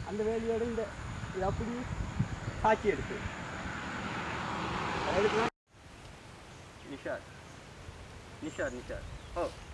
அந்த வேலியோட இந்த இது அப்படி காட்சி எடுத்து அதுக்கு நிஷார் நிஷார் நிஷார் ஓ